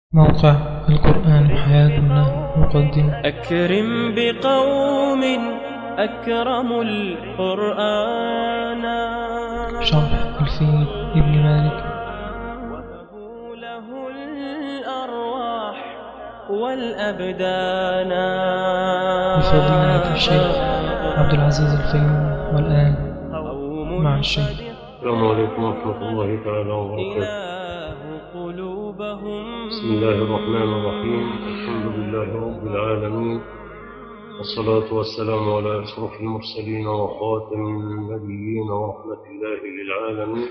موقع القرآن حياتنا يقدم أكرم بقوم أكرموا القرآن شرح الفيل ابن مالك وهبوا له الأرواح والأبدان بفضيلة الشيخ عبد العزيز الفيوم والآن قوم مع الشيخ. قد السلام عليكم ورحمة الله تعالى وبركاته إله قلوبهم بسم الله الرحمن الرحيم الحمد لله رب العالمين والصلاة والسلام على أشرف المرسلين وخاتم النبيين ورحمة الله للعالمين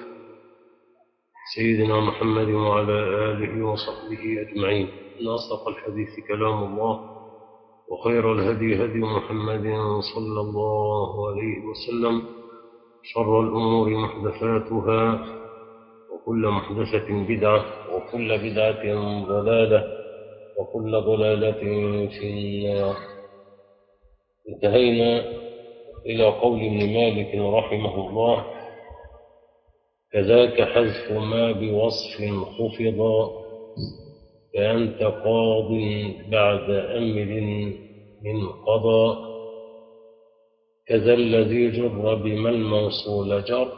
سيدنا محمد وعلى آله وصحبه أجمعين إن أصدق الحديث كلام الله وخير الهدي هدي محمد صلى الله عليه وسلم شر الأمور محدثاتها وكل محدثة بدعة وكل بدعة ضلالة وكل ضلالة في النار انتهينا إلى قول ابن مالك رحمه الله كذاك حذف ما بوصف خفض كأنت قاض بعد أمر من قضى كذا الذي جر بما الموصول جر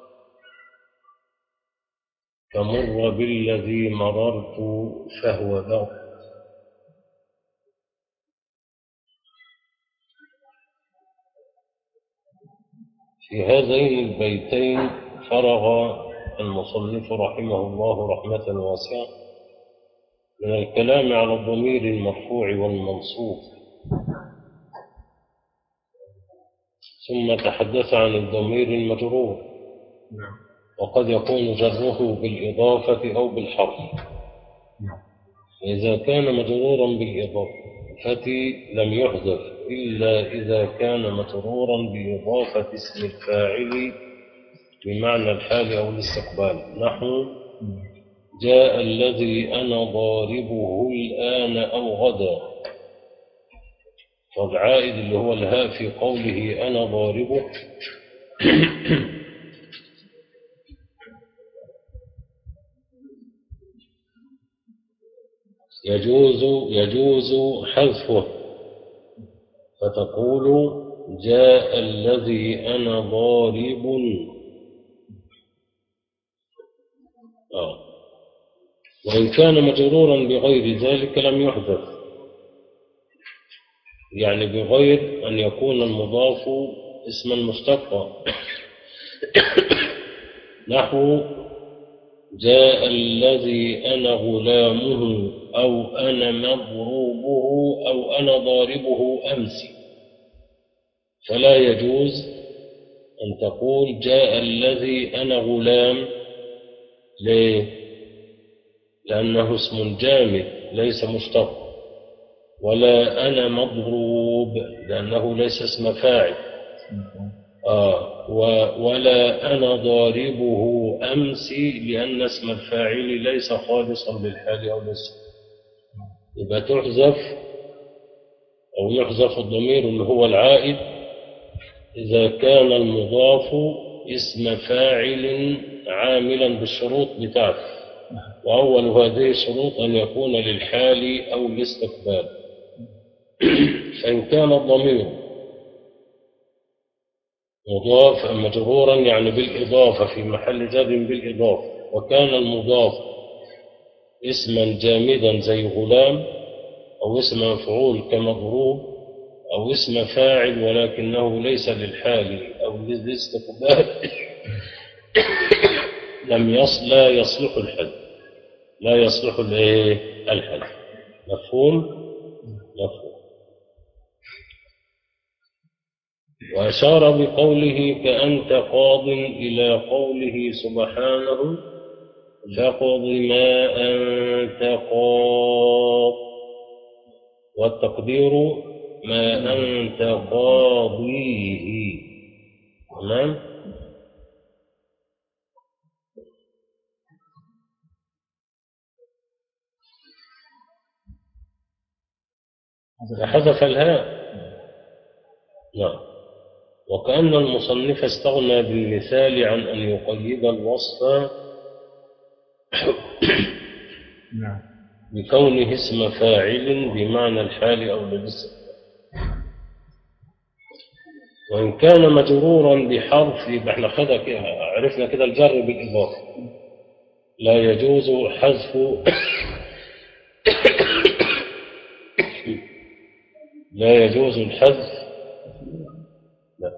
كمر بالذي مررت فهو بر في هذين البيتين فرغ المصنف رحمه الله رحمة واسعة من الكلام على الضمير المرفوع والمنصوب ثم تحدث عن الضمير المجرور وقد يكون جره بالإضافة أو بالحرف إذا كان مجرورا بالإضافة لم يحذف إلا إذا كان مجرورا بإضافة اسم الفاعل بمعنى الحال أو الاستقبال نحو جاء الذي أنا ضاربه الآن أو غدا فالعائد اللي هو الهاء في قوله أنا ضاربه يجوز يجوز حذفه فتقول جاء الذي أنا ضارب آه. وإن كان مجرورا بغير ذلك لم يحذف يعني بغير أن يكون المضاف اسما مشتقا نحو جاء الذي أنا غلامه أو أنا مضروبه أو أنا ضاربه أمس فلا يجوز أن تقول جاء الذي أنا غلام ليه؟ لأنه اسم جامد ليس مشتق ولا أنا مضروب لأنه ليس اسم فاعل آه و ولا أنا ضاربه أمس لأن اسم الفاعل ليس خالصا للحال أو الاسم يبقى تحذف أو يحذف الضمير اللي هو العائد إذا كان المضاف اسم فاعل عاملا بالشروط بتاعته وأول هذه الشروط أن يكون للحال أو الاستقبال فإن كان الضمير مضاف مجرورا يعني بالإضافة في محل جر بالإضافة وكان المضاف اسما جامدا زي غلام أو اسم مفعول كمضروب أو اسم فاعل ولكنه ليس للحال أو للاستقبال لم يصل لا يصلح الحد لا يصلح الايه الحد مفهوم مفهوم وأشار بقوله كأنت قاض إلى قوله سبحانه فاقض ما أنت قاض والتقدير ما أنت قاضيه تمام حذف الهاء نعم وكأن المصنف استغنى بالمثال عن أن يقيد الوصف نعم بكونه اسم فاعل بمعنى الحال أو للاستقبال وإن كان مجرورا بحرف يبقى احنا خدها كده عرفنا كده الجر بالإضافة لا يجوز حذف لا يجوز الحذف لا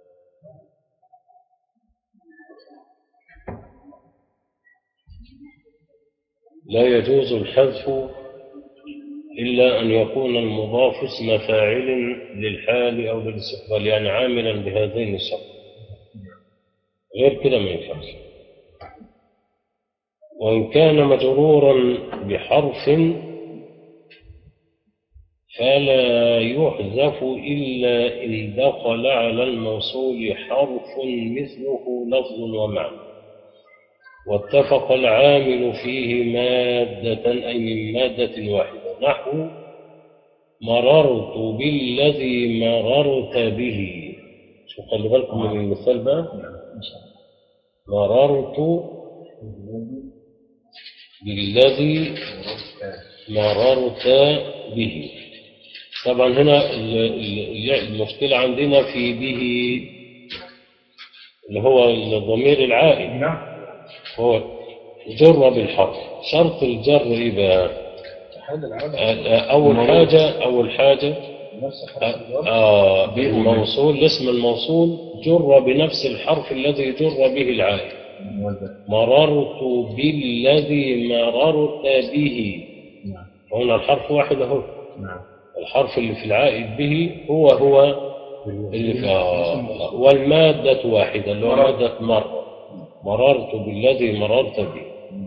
لا يجوز الحذف إلا أن يكون المضاف اسم فاعل للحال أو للاستقبال يعني عاملا بهذين الشرط غير كده ما ينفعش وإن كان مجرورا بحرف فلا يحذف إلا إن دخل على الموصول حرف مثله لفظ ومعنى واتفق العامل فيه مادة أي من مادة واحدة نحو مررت بالذي مررت به شو خلي بالكم من المثال بقى مررت بالذي مررت به طبعا هنا ال- ال- المشكلة عندنا في به اللي هو الضمير العائد نعم هو جر بالحرف شرط الجر ايه بقى هذا العدد اول حاجه اول حاجه نفس حرف آه، الجر آه الموصول الاسم الموصول جر بنفس الحرف الذي جر به العائد مررت بالذي مررت به نعم هنا الحرف واحد اهو نعم الحرف اللي في العائد به هو هو اللي في آه والمادة واحدة اللي هو مررت. مادة مرة مررت بالذي مررت به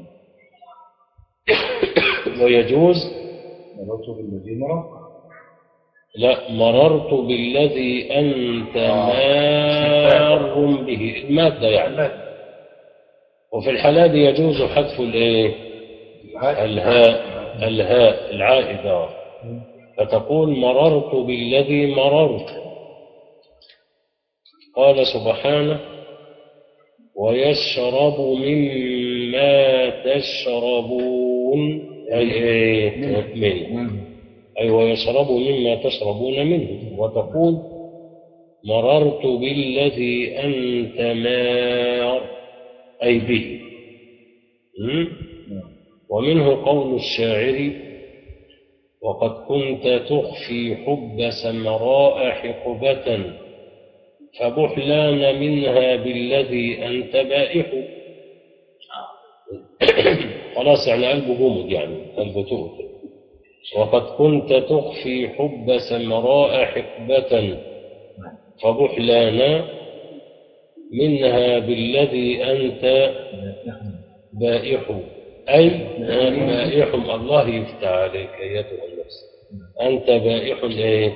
ويجوز مررت بالذي مرر لا مررت بالذي أنت مار به المادة يعني وفي الحالة دي يجوز حذف الايه الهاء الهاء العائدة فتقول مررت بالذي مررت قال سبحانه ويشرب مما تشربون أي إيه منه أي ويشرب مما تشربون منه وتقول مررت بالذي أنت مار أي به م? ومنه قول الشاعر وقد كنت تخفي حب سمراء حقبة فبحلان منها بالذي أنت بائح خلاص يعني قلبه جمد يعني قلبه تؤثر وقد كنت تخفي حب سمراء حقبة فبحلان منها بالذي أنت بائح أي بائح الله يفتح عليك أيتها النفس أنت بائح إيه؟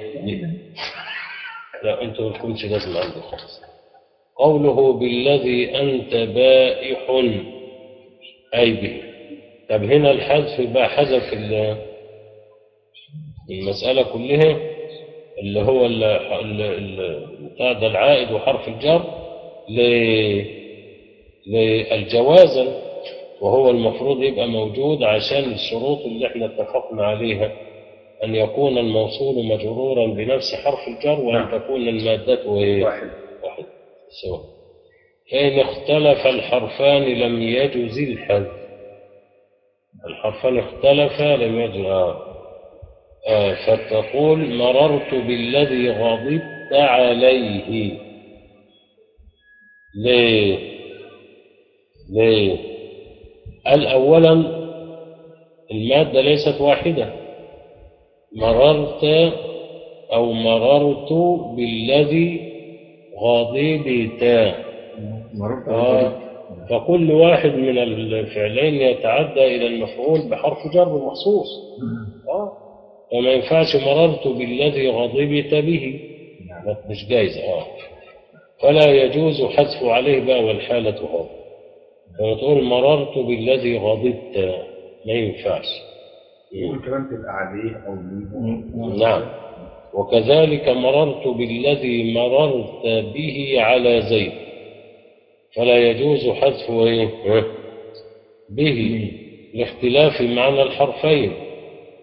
لا أنت ما تكونش لازم عندي خالص قوله بالذي أنت بائح أي به طب هنا الحذف بقى حذف ال- المسألة كلها اللي هو ال- ال- ال- بتاع ده العائد وحرف الجر ل- للجوازا وهو المفروض يبقى موجود عشان الشروط اللي احنا اتفقنا عليها أن يكون الموصول مجرورا بنفس حرف الجر وأن نعم. تكون المادة إيه؟ واحد واحد سواء فإن اختلف الحرفان لم يجز الحذف الحرفان اختلفا لم يجز آه. آه فتقول مررت بالذي غضبت عليه ليه ليه قال أولا المادة ليست واحدة مررت أو مررت بالذي غضبت مررت آه. فكل واحد من الفعلين يتعدى إلى المفعول بحرف جر مخصوص آه. فما ينفعش مررت بالذي غضبت به لا، مش جايز اه فلا يجوز حذف عليه بقى والحالة هذا فما تقول مررت بالذي غضبت ما ينفعش يقول كمان تبقى عليه او ليه نعم وكذلك مررت بالذي مررت به على زيد فلا يجوز حذف ايه ها؟ به لاختلاف معنى الحرفين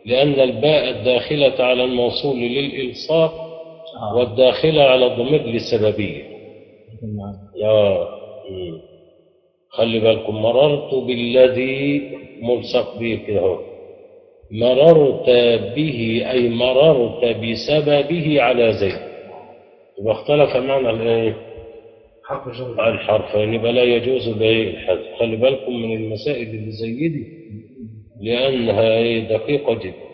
لأن الباء الداخلة على الموصول للإلصاق والداخلة على الضمير للسببية يا مم. خلي بالكم مررت بالذي ملصق به كده اهو مررت به أي مررت بسببه على زيد يبقى اختلف معنى الايه؟ حرف جر الحرفين يبقى لا يجوز به الحذف خلي بالكم من المسائل اللي زي دي لأنها إيه دقيقة جدا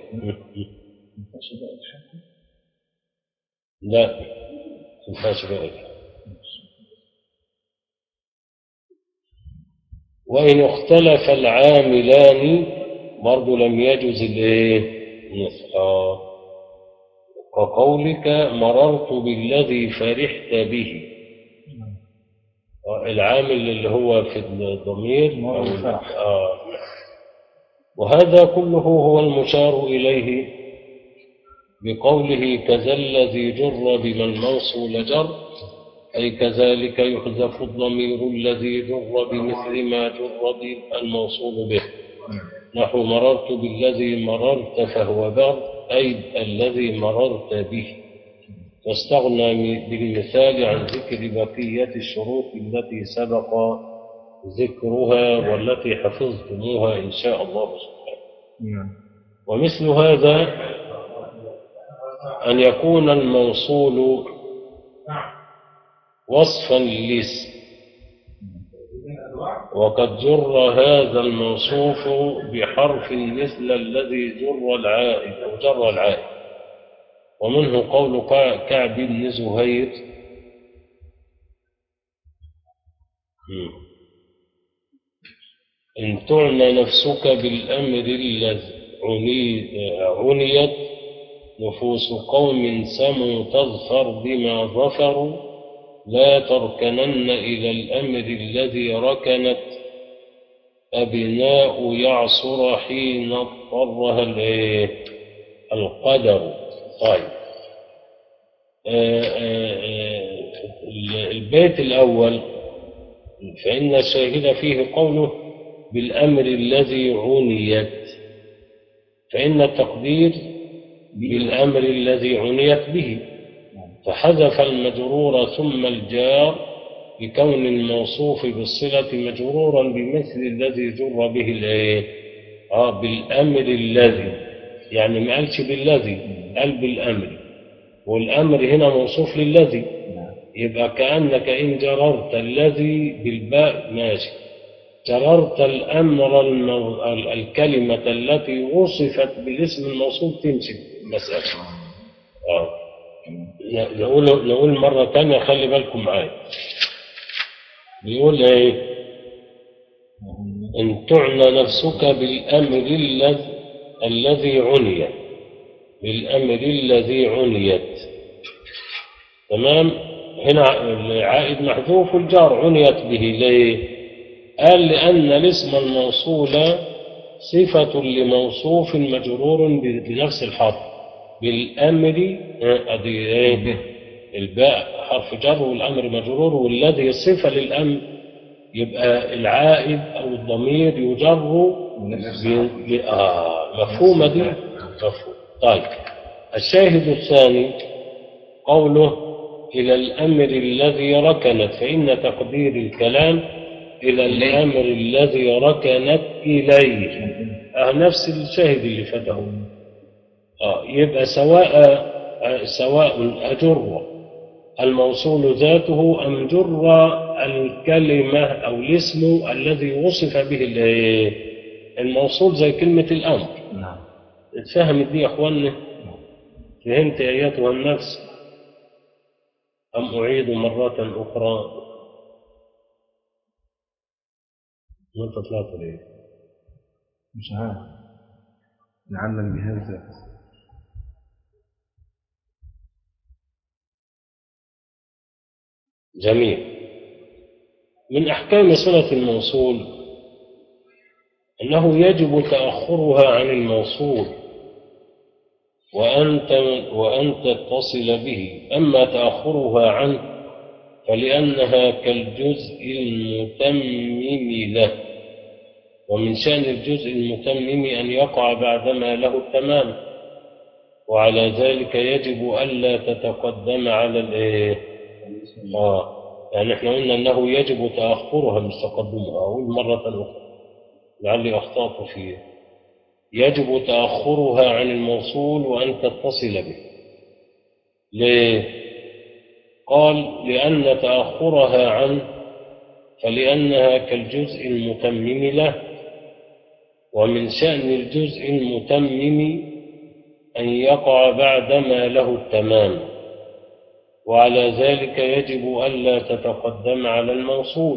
لا ما ينفعش بقى وإن اختلف العاملان برضه لم يجوز الايه؟ آه. كقولك مررت بالذي فرحت به آه، العامل اللي هو في الضمير هو أو الفرح. آه. وهذا كله هو المشار إليه بقوله كذا الذي جر بما الموصول جر أي كذلك يحذف الضمير الذي جر بمثل ما جر بالموصول به نحو مررت بالذي مررت فهو بر أي الذي مررت به واستغنى بالمثال عن ذكر بقية الشروط التي سبق ذكرها والتي حفظتموها إن شاء الله سبحانه ومثل هذا أن يكون الموصول وصفا للاسم وقد جر هذا الموصوف بحرف مثل الذي جر العائد أو جر العائد ومنه قول كع- كعب بن زهير مم. إن تعنى نفسك بالأمر الذي عني- عنيت نفوس قوم سموا تظفر بما ظفروا لا تركنن إلى الأمر الذي ركنت أبناء يعصر حين اضطرها الإيه؟ القدر طيب آه، آه، آه، البيت الأول فإن الشاهد فيه قوله بالأمر الذي عنيت فإن التقدير بالأمر الذي عنيت به فحذف المجرور ثم الجار بكون الموصوف بالصلة مجرورا بمثل الذي جر به الايه؟ اه بالأمر الذي يعني ما قالش بالذي قال بالأمر والأمر هنا موصوف للذي يبقى كأنك إن جررت الذي بالباء ماشي جررت الأمر المو... ال- الكلمة التي وصفت بالاسم الموصوف تمشي المسألة آه. ن- نقول نقول مرة تانية خلي بالكم معايا بيقول ايه ان تعنى نفسك بالامر الذي الذي عني بالامر الذي عنيت تمام هنا العائد محذوف الجار عنيت به ليه قال لان الاسم الموصول صفة لموصوف مجرور بنفس الحرف بالامر آه، ادي ايه الباء حرف جر والامر مجرور والذي صفة للامر يبقى العائد او الضمير يجر ب- ب- آه مفهومة دي مفهوم طيب الشاهد الثاني قوله إلى الأمر الذي ركنت فإن تقدير الكلام إلى الأمر الذي ركنت إليه آه نفس الشاهد اللي فاته آه يبقى سواء آه سواء أجر الموصول ذاته أم جر الكلمة أو الاسم الذي وصف به ال- الموصول زي كلمة الأمر نعم اتفهمت دي يا أخوانا فهمت أيتها النفس أم أعيد مرة أخرى وأنت طلعت ليه؟ مش عارف لعل الجهاز ده جميل من أحكام صلة الموصول أنه يجب تأخرها عن الموصول وأن ت- وأن تتصل به أما تأخرها عنه فلأنها كالجزء المتمم له ومن شأن الجزء المتمم أن يقع بعدما له التمام وعلى ذلك يجب ألا تتقدم على الإيه؟ آه يعني احنا قلنا أنه يجب تأخرها مش تقدمها أقول مرة أخرى لعلي أخطأت فيه يجب تأخرها عن الموصول وأن تتصل به ليه؟ قال لأن تأخرها عنه فلأنها كالجزء المتمم له ومن شأن الجزء المتمم أن يقع بعدما له التمام وعلى ذلك يجب ألا تتقدم على الموصول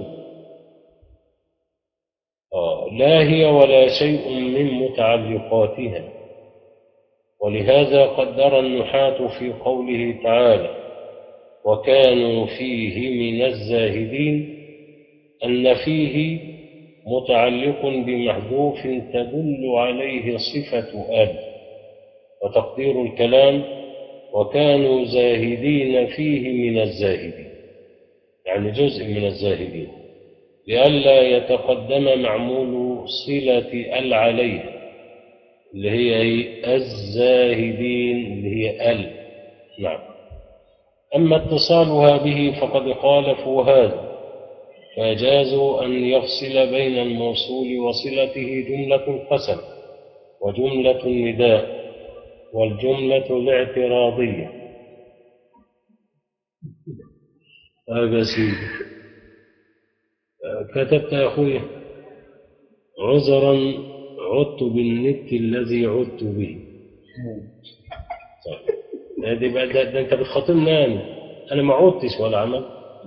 آه لا هي ولا شيء من متعلقاتها ولهذا قدر النحاة في قوله تعالى وكانوا فيه من الزاهدين أن فيه متعلق بمحذوف تدل عليه صفة أل وتقدير الكلام وكانوا زاهدين فيه من الزاهدين يعني جزء من الزاهدين لئلا يتقدم معمول صلة ال عليه اللي هي الزاهدين اللي هي ال نعم أما اتصالها به فقد خالفوا هذا فأجازوا أن يفصل بين الموصول وصلته جملة القسم وجملة النداء والجملة الاعتراضية هذا سيدي كتبت يا أخوي عذرا عدت بالنت الذي عدت به طيب هذه بقى ده, ده انت بتخاطبني انا انا ما عدتش ولا عمل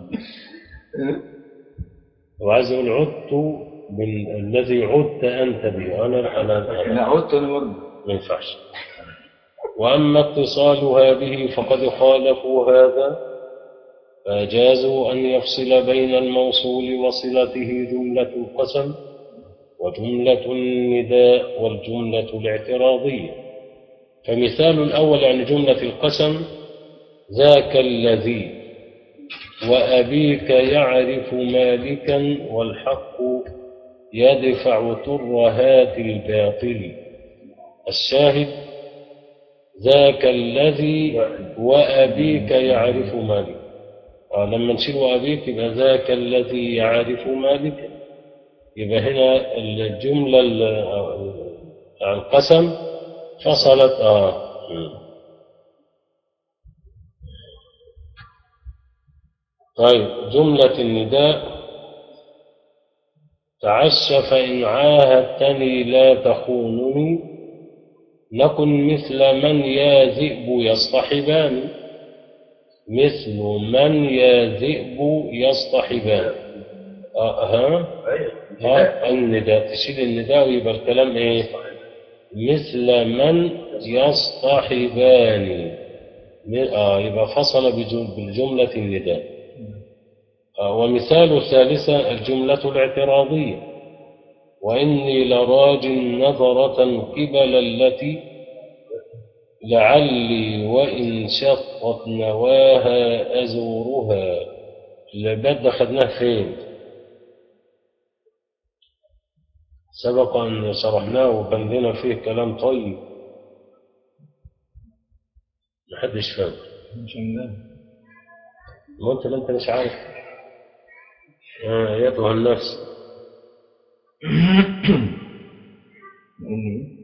وعايز اقول عدت بالذي عدت انت به انا انا انا عدت انا برضه ما ينفعش واما اتصالها به فقد خالفوا هذا فاجازوا ان يفصل بين الموصول وصلته جمله القسم وجمله النداء والجمله الاعتراضيه فمثال الأول يعني جملة القسم ذاك الذي وأبيك يعرف مالكا والحق يدفع ترهات الباطل الشاهد ذاك الذي وأبيك يعرف مالك آه لما نشيل وأبيك يبقى ذاك الذي يعرف مالكا يبقى هنا الجملة القسم فصلت آه طيب جملة النداء تعش فإن عاهدتني لا تخونني نكن مثل من يا ذئب يصطحبان مثل من يا ذئب يصطحبان آه ها آه النداء تشيل النداء ويبقى الكلام ايه مثل من يصطحبان آه يبقى فصل بالجملة النداء آه ومثال الثالثة الجملة الاعتراضية وإني لراج نظرة قبل التي لعلي وإن شطت نواها أزورها الباب ده خدناه فين سبق أن شرحناه وكان لنا فيه كلام طيب محدش فاهم مش عندنا ما انت انت مش عارف آه ايتها النفس اني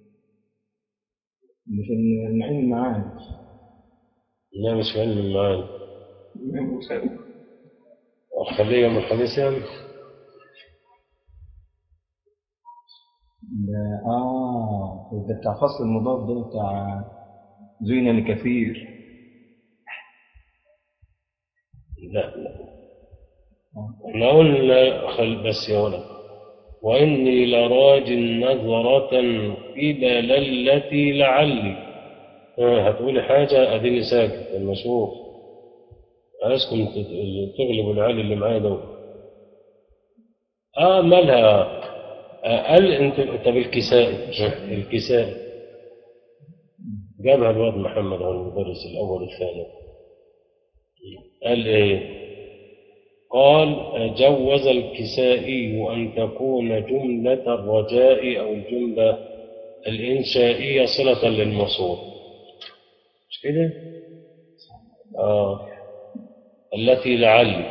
مش النعيم معانا لا مش علم المعاني خليه من الحديث يعني ده اه ده بتاع فصل المضاف ده بتاع زين لكثير لا لا احنا قلنا خل بس يا ولد وإني لراج نظرة قبل التي لعلي آه هتقولي حاجة أديني ساكت لما أشوف عايزكم تغلبوا العيال اللي معايا دول آه مالها آه قال أنت أنت بالكساء الكساء جابها الواد محمد هو المدرس الأول الثاني قال إيه قال جوز الكسائي أن تكون جملة الرجاء أو الجملة الإنشائية صلة للموصول مش كده؟ آه. التي لعلي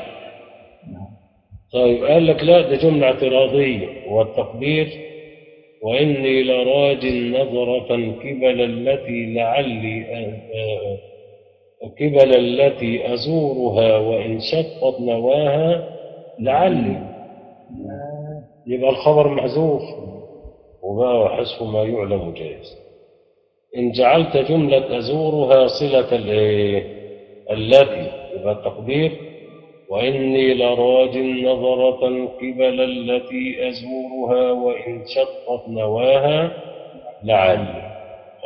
طيب قال لك لا ده جملة اعتراضية والتقدير وإني لراج نظرة قبل التي لعلي أ- أ- قبل التي أزورها وإن شطت نواها لعلي يبقى الخبر محذوف وبقى وحذف ما يعلم جائز إن جعلت جملة أزورها صلة الإيه؟ التي يبقى التقدير وإني لراج نظرة قبل التي أزورها وإن شطت نواها لعلي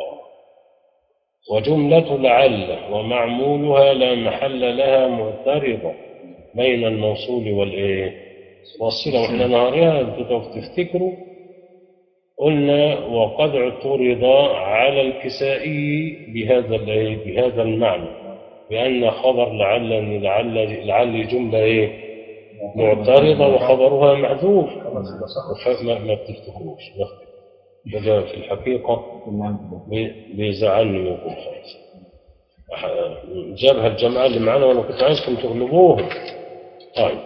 وجملة لعل ومعمولها لا محل لها معترضة بين الموصول والإيه والصلة وإحنا نهارها أنتوا تفتكروا قلنا وقد اعترض على الكسائي بهذا الإيه؟ بهذا المعنى بأن خبر لعل لعل لعل جملة إيه معترضة وخبرها محذوف ما, ما بتفتكروش ده في الحقيقة بي- بيزعلني منكم خالص أح- جابها الجماعة اللي معانا وأنا كنت عايزكم تغلبوهم طيب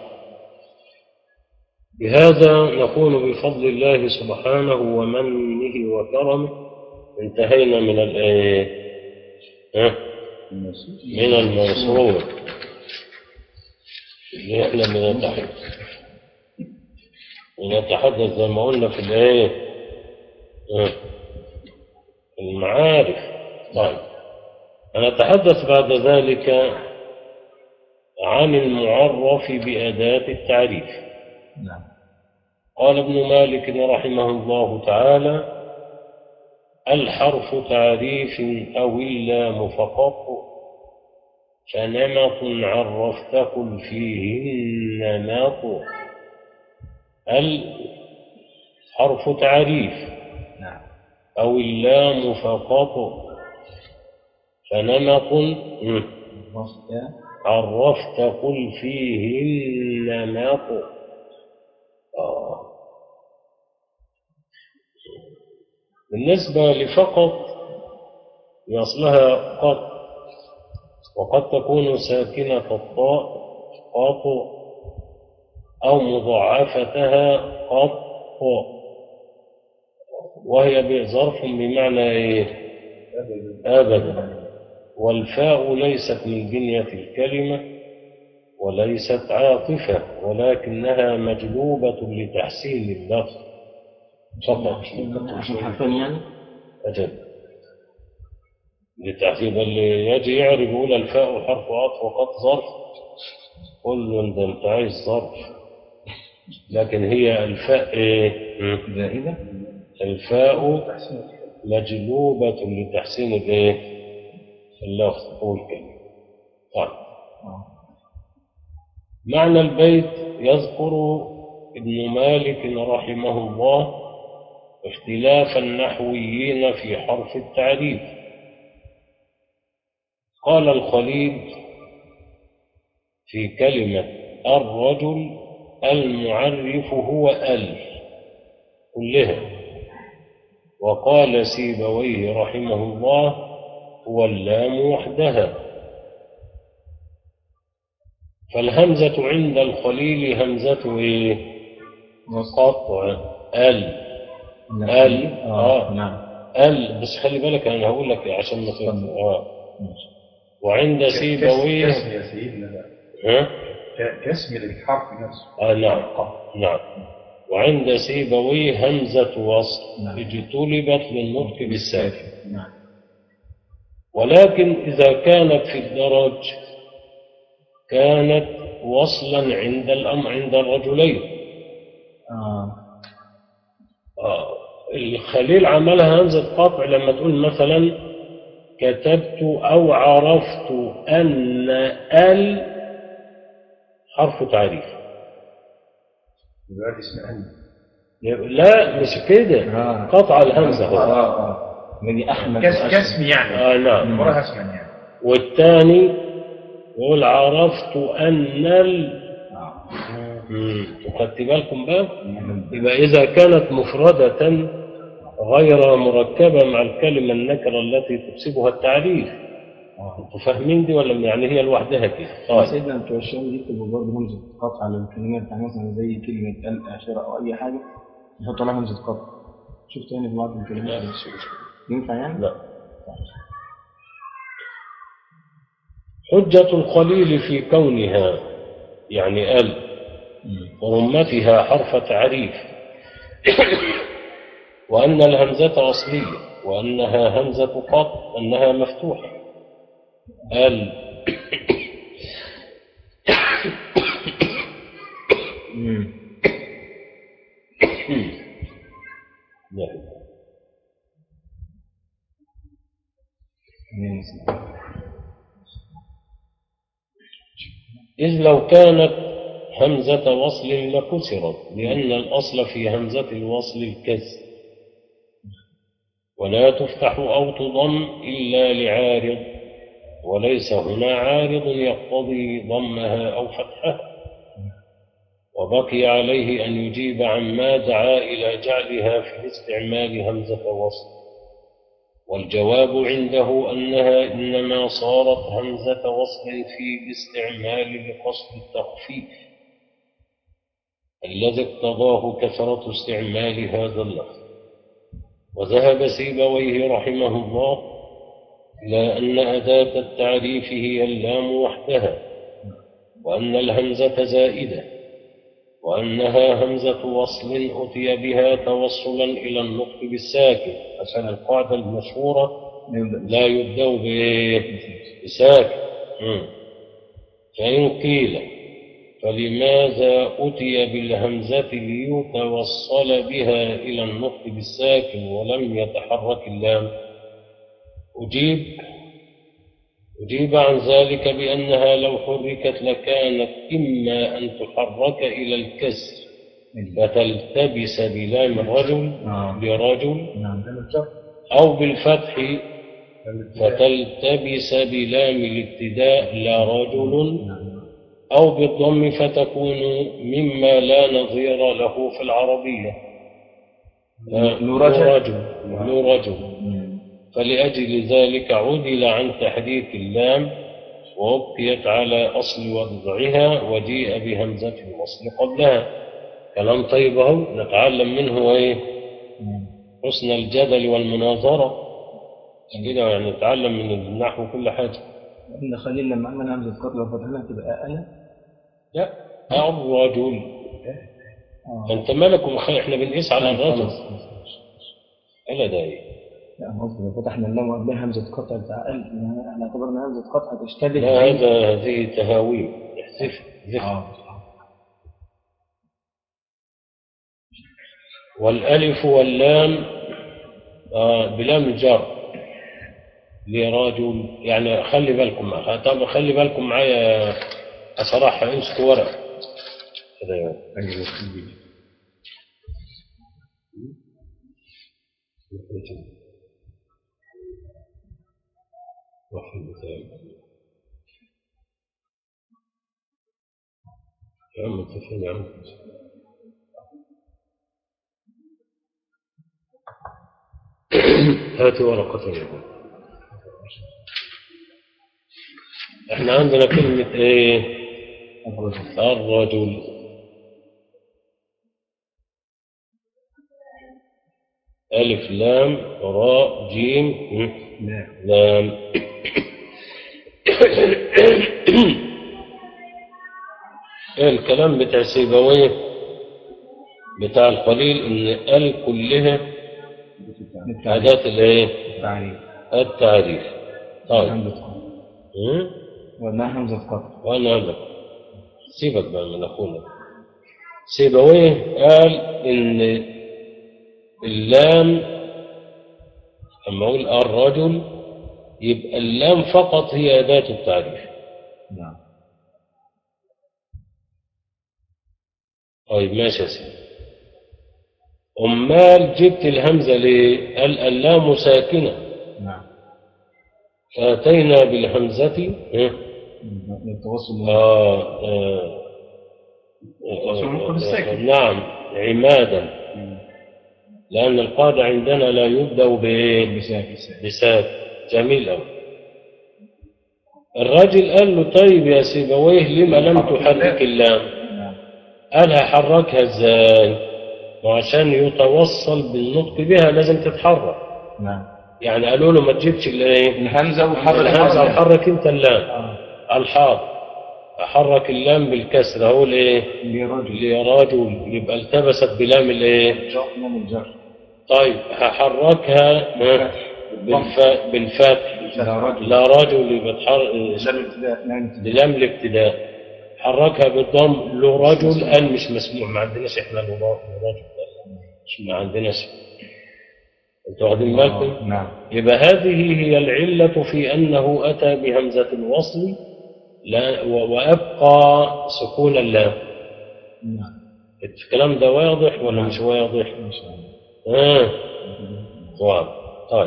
بهذا نكون بفضل الله سبحانه ومنه وكرمه انتهينا من الايه ها؟ من الموصول اللي احنا بنتحدث ونتحدث زي ما قلنا في الايه ها؟ المعارف طيب هنتحدث بعد ذلك عن المعرف بأداة التعريف نعم قال ابن مالك رحمه الله تعالى الحرف تعريف أو اللام فقط فنمط عرفت قل فيه النمط الحرف تعريف نعم أو اللام فقط فنمط مم. وصل عرفت قل فيه النمط آه. بالنسبة لفقط يصلها قط وقد تكون ساكنة الطاء قط أو مضاعفتها قط وهي ظرف بمعنى إيه؟ أبدا والفاء ليست من بنية الكلمة وليست عاطفة ولكنها مجلوبة لتحسين اللفظ فقط عشان حرفين يعني أجل لتحسين اللي يجي يعرف يقول الفاء حرف عطف وقد ظرف قل له ده انت عايز ظرف لكن هي الفاء ايه؟ م? زائدة الفاء مجلوبة لتحسين الايه؟ اللفظ أو الكلمة طيب آه. معنى البيت يذكر ابن مالك رحمه الله اختلاف النحويين في حرف التعريف قال الخليل في كلمة الرجل المعرف هو ال كلها وقال سيبويه رحمه الله هو اللام وحدها فالهمزة عند الخليل همزة إيه؟ قطع ال ال آه. آه. نعم ال بس خلي بالك أنا هقول لك عشان ما تفهم. آه. ماشي. وعند سيبويه كاسم يا سيدنا ها؟ ك- كاسم للحرف نفسه آه نعم نعم وعند سيبويه همزة وصل نعم. اجتلبت للنطق بالساكن نعم ولكن إذا كانت في الدرج كانت وصلا عند الأم عند الرجلين آه. آه، الخليل عملها همزة قطع لما تقول مثلا كتبت أو عرفت أن ال حرف تعريف دلوقتي اسمه أن لا مش كده آه. قطع الهمزة هو آه. آه. من أحمد كاس وأشرف. كاسم يعني آه نعم وراها اسما يعني والثاني يقول عرفت أن ال آه. مم. خدت بالكم بقى يبقى إذا كانت مفردة غير مركبة مع الكلمة النكرة التي تكسبها التعريف انتوا فاهمين دي ولا يعني هي لوحدها كده طيب سيدنا بتوع الشام دي بتبقى برضه همزة قطع على الكلمات يعني مثلا زي كلمة الآخرة أو أي حاجة يحطوا لها همزة قطع شفت يعني في بعض لا الكلمات مش مشكلة. ينفع يعني؟ لا حجة الخليل في كونها يعني ال ورمتها حرف تعريف وأن الهمزة أصلية وأنها همزة قط أنها مفتوحة ال مم. نعم. تمام يا سيدي. إذ لو كانت همزة وصل لكسرت لأن الأصل في همزة الوصل الكسر ولا تفتح أو تضم إلا لعارض وليس هنا عارض يقتضي ضمها أو فتحها وبقي عليه أن يجيب عما دعا إلى جعلها في استعمال همزة وصل والجواب عنده أنها إنما صارت همزة وصل في الاستعمال لقصد التخفيف الذي اقتضاه كثرة استعمال هذا اللفظ وذهب سيبويه رحمه الله إلى أن أداة التعريف هي اللام وحدها وأن الهمزة زائدة وأنها همزة وصل أتي بها توصلا إلى النطق بالساكن عشان القاعدة المشهورة نبدأ لا يبدأ بإيه؟ بساكن مم. فإن قيل فلماذا أتي بالهمزة ليتوصل بها إلى النطق بالساكن ولم يتحرك اللام أجيب أجيب عن ذلك بأنها لو حركت لكانت إما أن تحرك إلى الكسر فتلتبس بلام الرجل آه. برجل نعم ده الجر أو بالفتح فتلتبس بلام الابتداء لا رجل نعم أو بالضم فتكون مما لا نظير له في العربية ذو رجل. رجل ذو رجل مم. فلأجل ذلك عدل عن تحريك اللام وأبقيت على أصل وضعها وجيء بهمزة الوصل قبلها كلام طيب أهو نتعلم منه إيه مم. حسن الجدل والمناظرة كده يعني نتعلم من النحو كل حاجة إن خليل لما عمل همزة قطع لو فتحنا تبقى أنا لا الرجل آه. أنت مالك ومخ- إحنا بنقيس على الرجل خلاص خلاص إلا ده إيه لا أنا قصدي لو فتحنا اللام وقبلها همزة قطع بتاع ال يعني احنا اعتبرنا همزة قطع تشتبه لا بال- هذا هذه تهاويل احذف احذف آه. والألف واللام آه بلام الجر لرجل يعني خلي بالكم معايا طب خلي بالكم معايا صراحة امسكوا ورق كده يعني. أيوة خليل. واحد مثال يا عم انت فين يا عم هات ورقة يا ابني. احنا عندنا كلمة ايه الرجل. الرجل ألف لام راء جيم م. لا لام إيه الكلام بتاع سيبويه بتاع الخليل ان ال كلها أداة الايه تعريف التعريف طيب همزة قطع م? ولا همزة قطع وانا لك سيبك بقى من اخونا سيبويه قال ان اللام لما اقول الرجل يبقى اللام فقط هي اداه التعريف نعم طيب ماشي يا سيدي امال جبت الهمزه ليه قال اللام ساكنه نعم فاتينا بالهمزه ها؟ التواصل آه آه الرسول يقول الساكن. نعم عمادا لأن القاعدة عندنا لا يبدأ بإيه؟ بساكن بساد جميل أوي الراجل قال له طيب يا سيبويه لما لم تحرك اللام نعم قال هحركها ازاي وعشان يتوصل بالنطق بها لازم تتحرك نعم يعني قالوا له ما تجيبش الايه الهمزة وحرك الهمزه وحرك انت اللام آه. الحاض احرك اللام بالكسر اقول ايه لرجل لرجل يبقى التبست بلام الايه جر من الجر طيب هحركها ها، بالف... بالفتح لا رجل لا رجل يبقى تحر... لا الابتداء لا الابتداء بلام الابتداء حركها بالضم له رجل قال مش مسموع ما عندناش احنا له رجل ده. مش ما عندناش انتوا واخدين بالكم نعم يبقى هذه هي العلة في أنه أتى بهمزة الوصل لا و- وأبقى سكون اللام نعم الكلام ده واضح ولا مش واضح؟ إن شاء الله آه. واضح طيب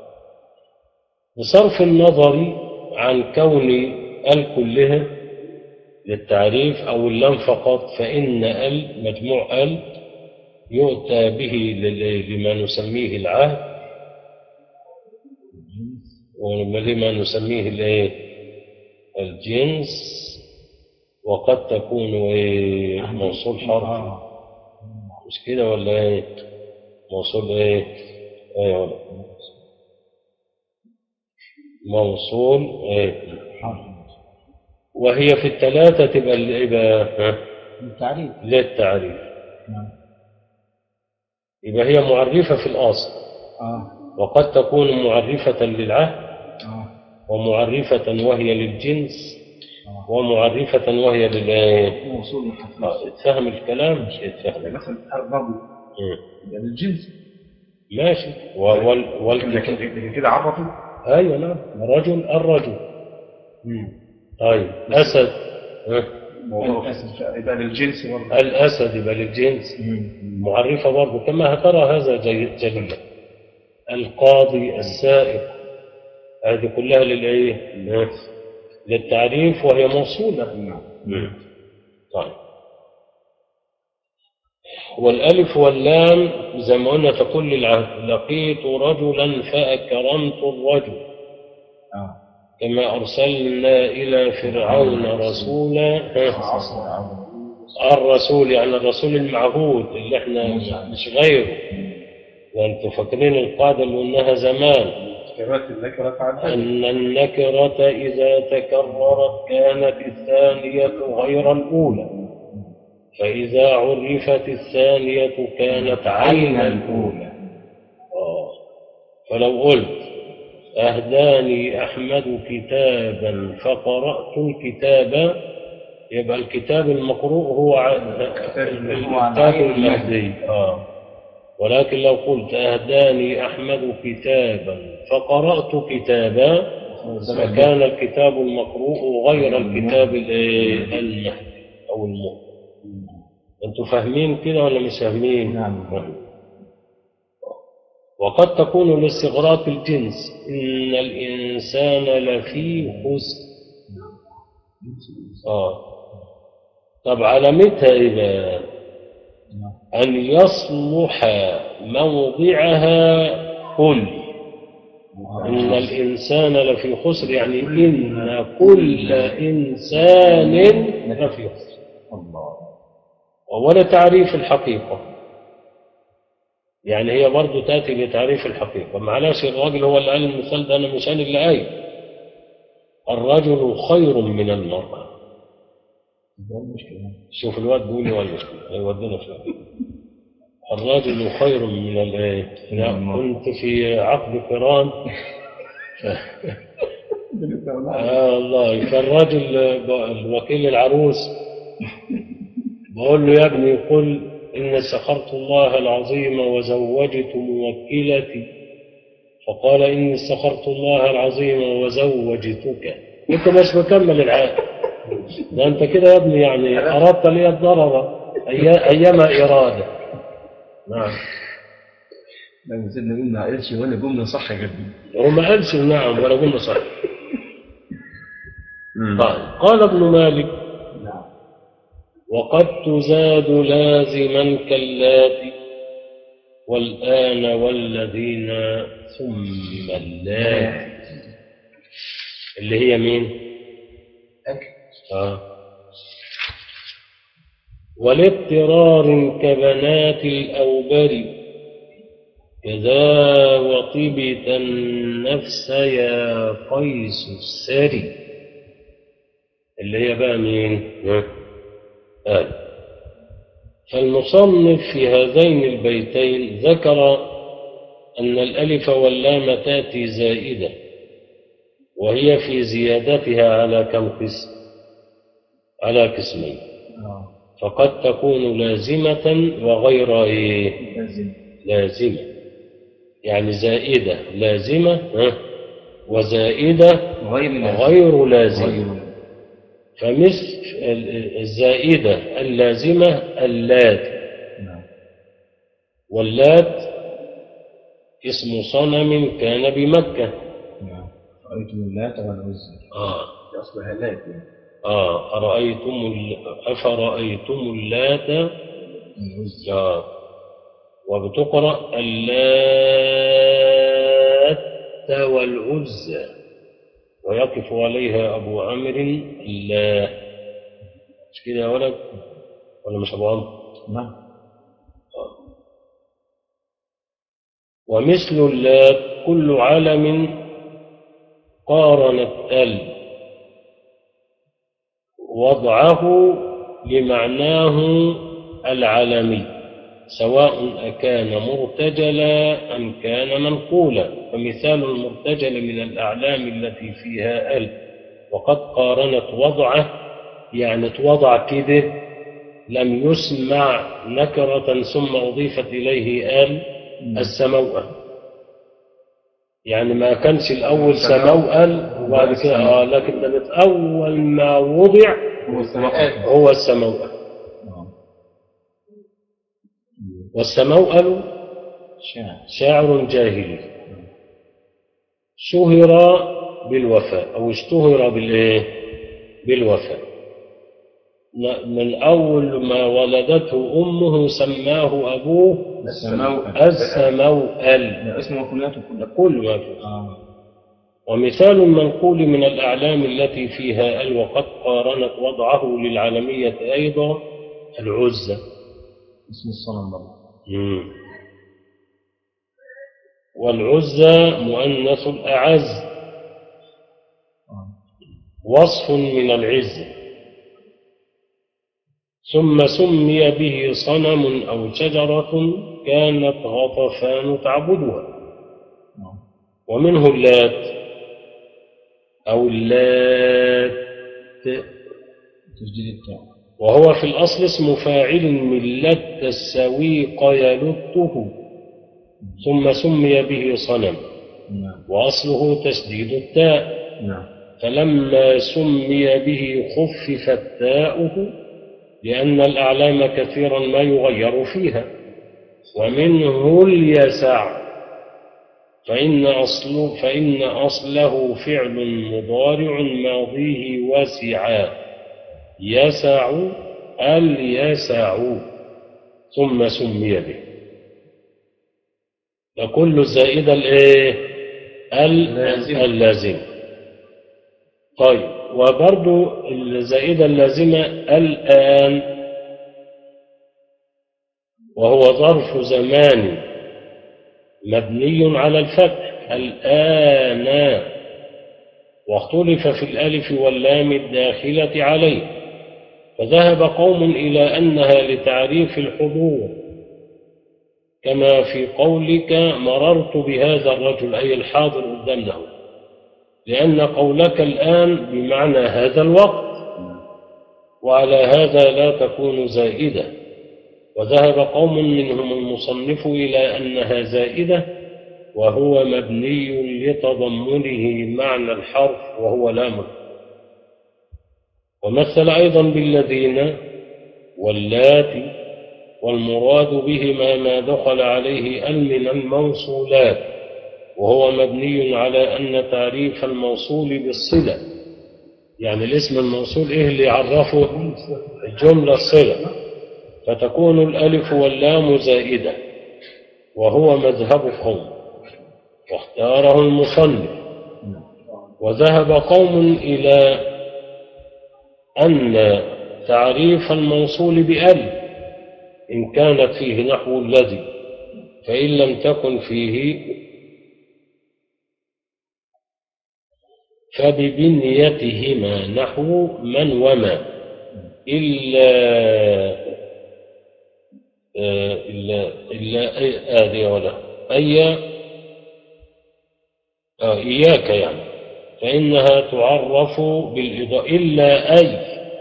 بصرف النظر عن كون ال كلها للتعريف أو اللام فقط فإن ال مجموع ال يؤتى به لل- لما نسميه العهد ولما نسميه الايه الجنس وقد تكون إيه موصول حرفي آه. مش كده ولا ايه موصول ايه ايه ولا موصول ايه حرف وهي في الثلاثة تبقى الايه بقى ها؟ التعريف للتعريف نعم يبقى هي معرفة في الأصل اه وقد تكون معرفة للعهد اه ومعرفة وهي للجنس اه ومعرفة وهي للايه موصول محفوظ آه، اتفهم الكلام مش اتفهم مثلا الرجل مم. يبقى للجنس ماشي و- وال والكتاب لكن لكن كده عرفوا ايوه نعم الرجل الرجل طيب اسد ها؟ للأسف يبقى للجنس برضه الاسد يبقى للجنس معرفه برضه كما ترى هذا جي- جليا القاضي السائق هذه كلها للايه ها؟ للتعريف وهي موصوله نعم طيب والألف واللام زي ما قلنا تقول للعهد لقيت رجلا فأكرمت الرجل اه كما أرسلنا إلى فرعون رسولا ها؟ عصر الرسول يعني الرسول المعهود اللي احنا مش غيره وانتم فاكرين القاعدة اللي قلناها زمان كتابات النكرة تعدد أن النكرة إذا تكررت كانت الثانية غير الأولى فإذا عرفت الثانية كانت عين الأولى آه. فلو قلت أهداني أحمد كتابا فقرأت الكتاب يبقى الكتاب المقروء هو ع- الكتاب المهدي آه. ولكن لو قلت أهداني أحمد كتابا فقرأت كتابا فكان الكتاب المقروء غير الكتاب الإيه؟ المهدي أو المهدي أنتوا فاهمين كده ولا مش فاهمين؟ نعم. وقد تكون لاستغراق الجنس إن الإنسان لفي خسر آه طب علامتها إيه بقى؟ أن يصلح موضعها كل إن الإنسان لفي خسر يعني إن كل إنسان لفي خسر الله ولا تعريف الحقيقة يعني هي برضو تأتي لتعريف الحقيقة معلش الراجل هو اللي قال المثال ده أنا مش أنا اللي قايل الرجل خير من المرأة ده المشكلة شوف الواد بيقول لي ولا هيودينا في الرجل خير من الايه؟ لا كنت في عقد قران آه والله فالراجل ب- الوكيل العروس بقول له يا ابني قل إن سخرت الله العظيم وزوجت موكلتي فقال إني سخرت الله العظيم وزوجتك أنت مش مكمل العقد ده أنت كده يا ابني يعني أردت لي الضرر أي- أيما إرادة نعم لما سيدنا قلنا ما قالش ولا جملة صح غير دي هو ما قالش نعم ولا قلنا صح طيب قال ابن مالك نعم وقد تزاد لازما كاللاتي والآن والذين ثم اللاتي اللي هي مين؟ أكل آه. ولاضطرار كبنات الأوبر كذا وطبت النفس يا قيس السري اللي هي بقى مين؟ ها؟ آل فالمصنف في هذين البيتين ذكر أن الألف واللام تأتي زائدة وهي في زيادتها على كم قسم؟ على قسمين آه فقد تكون لازمة وغير إيه؟ لازم لازمة يعني زائدة لازمة ها؟ وزائدة غير لازم غير لازمة غير فمثل ال- الزائدة اللازمة اللات نعم واللات اسم صنم كان بمكة نعم رأيت اللات والعزى آه دي أصلها لات يعني آه أرأيتم ال- أفرأيتم اللات العزى آه وبتقرأ اللات والعزى ويقف عليها أبو عمرو الله مش كده يا ولد ولا مش أبو عمرو نعم ومثل اللات كل علم قارنت ال وضعه لمعناه العالمي سواء أكان مرتجلا أم كان منقولا فمثال المرتجل من الأعلام التي فيها ال وقد قارنت وضعه يعني توضع كده لم يسمع نكرة ثم أضيفت إليه آل السموأل يعني ما كانش الأول سموأل وبعد كده آه لكن كانت أول ما وضع هو السماء هو السموأل نعم والسموأل شاعر شاعر جاهلي شهر بالوفاء أو اشتهر بالإيه؟ بالوفاء ن- من أول ما ولدته أمه سماه أبوه السماء السموأل لا اسمه وكنياته كله كل ما فيه آه ومثال المنقول من الأعلام التي فيها ال وقد قارنت وضعه للعالمية أيضا العزة اسم الصنم برضه مم. والعزة مؤنث الأعز آه وصف من العزة ثم سمي به صنم أو شجرة كانت غطفان تعبدها نعم ومنه اللات أو اللات تسجيل التاء وهو في الأصل اسم فاعل من لت السويق يلته ثم سمي به صنم نعم وأصله تسديد التاء نعم فلما سمي به خففت تاؤه لأن الأعلام كثيرا ما يغير فيها ومنه اليسع فإن أصله, فإن أصله فعل مضارع ماضيه وسعا يسع اليسع ثم سمي به فكل الزائدة الايه اللازمة. اللازمة طيب وبرضو الزائدة اللازمة الآن وهو ظرف زمان مبني على الفتح الآن واختلف في الألف واللام الداخلة عليه فذهب قوم إلى أنها لتعريف الحضور كما في قولك مررت بهذا الرجل أي الحاضر قدامه لأن قولك الآن بمعنى هذا الوقت وعلى هذا لا تكون زائدة وذهب قوم منهم المصنف إلى أنها زائدة وهو مبني لتضمنه معنى الحرف وهو لام ومثل أيضا بالذين واللاتي والمراد بهما ما دخل عليه ال من الموصولات وهو مبني على أن تعريف الموصول بالصلة يعني الاسم الموصول إيه اللي يعرفه الجملة الصلة فتكون الألف واللام زائدة وهو مذهب قوم واختاره المصنف وذهب قوم إلى أن تعريف الموصول بأل إن كانت فيه نحو الذي فإن لم تكن فيه فببنيتهما نحو من وما إلا آه، إلا إلا أي هذه ولا أي آه إياك يعني فإنها تعرف بالإضاءة إلا أي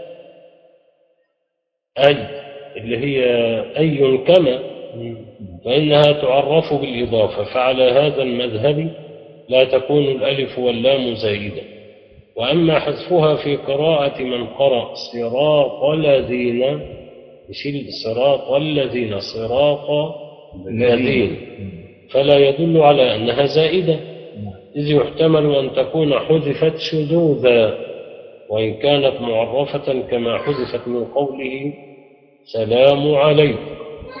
أي اللي هي أي كما فإنها تعرف بالإضافة فعلى هذا المذهب لا تكون الألف واللام زائدة وأما حذفها في قراءة من قرأ صراط الذين يشيل صراط الذين صراط الذين فلا يدل على أنها زائدة إذ يحتمل أن تكون حذفت شذوذا وإن كانت معرفة كما حذفت من قوله سلام عليكم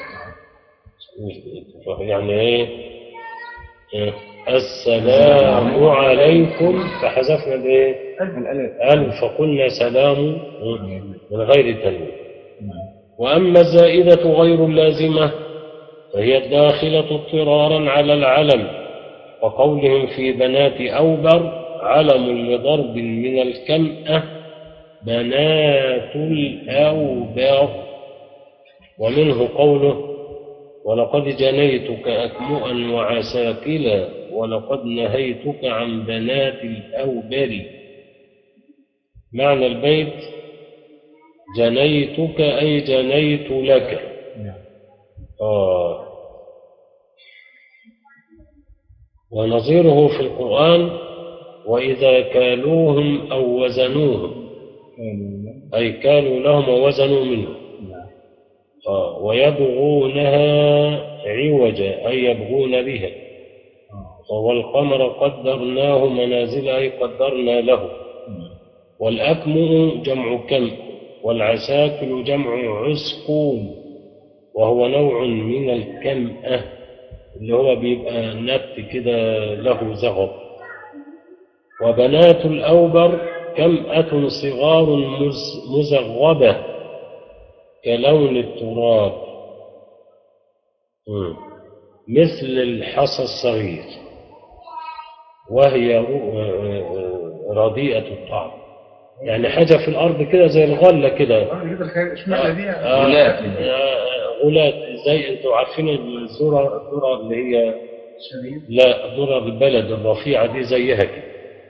يعني إيه إيه؟ السلام عليكم فحذفنا الايه الألف ألف فقلنا سلام من غير تنوين وأما الزائدة غير اللازمة فهي الداخلة اضطرارا على العلم وقولهم في بنات أوبر علم لضرب من الكمأة بنات الأوبر ومنه قوله ولقد جنيتك أكمؤا وعساكلا ولقد نهيتك عن بنات الأوبر معنى البيت جنيتك أي جنيت لك آه ونظيره في القرآن وإذا كالوهم أو وزنوهم أي كالوا لهم ووزنوا منهم آه ويبغونها عوجا أي يبغون بها والقمر قدرناه منازل أي قدرنا له والأكمؤ جمع كم والعساكل جمع عسقوم وهو نوع من الكمأة اللي هو بيبقى نبت كده له زغب وبنات الأوبر كمأة صغار مز- مزغبة كلون التراب مم. مثل الحصى الصغير وهي ر- رديئة الطعم يعني حاجة في الأرض كده زي الغلة كده اه كده الخير اشمعنى دي آه، غلات. آه، غلات زي انتوا عارفين الذرة الذرة اللي هي شديد لا ذرة البلد الرفيعة دي زيها كده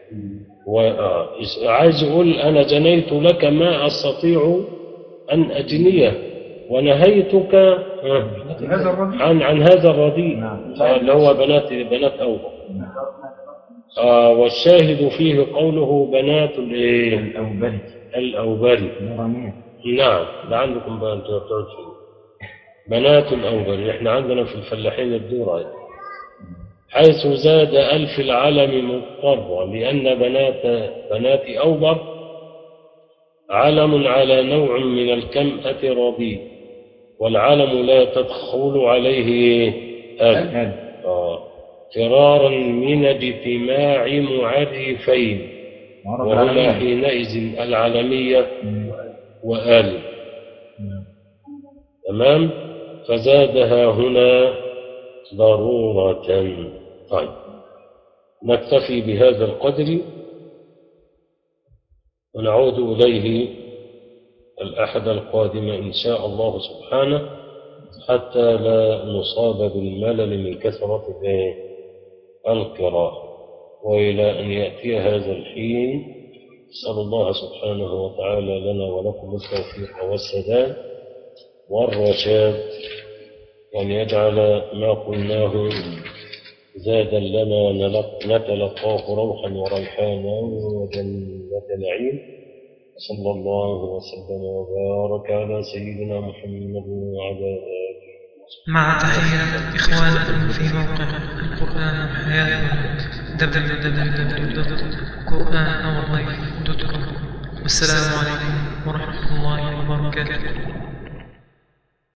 وعايز يقول أنا جنيت لك ما أستطيع أن أجنيه ونهيتك آه، هذا الرجل عن عن هذا الرديء نعم. آه، اللي هو بنات بنات أوبر آه والشاهد فيه قوله بنات الايه الأوبري الأوبري نورانية نعم ده عندكم بقى انتوا بتوع فيه. بنات الأوبر احنا عندنا في الفلاحين الدورة يعني. حيث زاد ألف العلم مضطرا لأن بنات بنات أوبر علم على نوع من الكمأة رضيء والعلم لا تدخل عليه ألف هذا آه. فرارا من اجتماع معرفين معرض وهما العالمين حينئذ العالمية وآل تمام فزادها هنا ضرورة طيب نكتفي بهذا القدر ونعود إليه الأحد القادم إن شاء الله سبحانه حتى لا نصاب بالملل من كثرة الإيه؟ القراءة وإلى أن يأتي هذا الحين نسأل الله سبحانه وتعالى لنا ولكم التوفيق والسداد والرشاد وأن يجعل ما قلناه زادا لنا نلق- نتلقاه روحا وريحانا وجنة نعيم صلى الله وسلم وبارك على سيدنا محمد وعلى آله مع تحيات إخوانكم في موقع القرآن حياة www.قرآن والسلام عليكم ورحمة الله وبركاته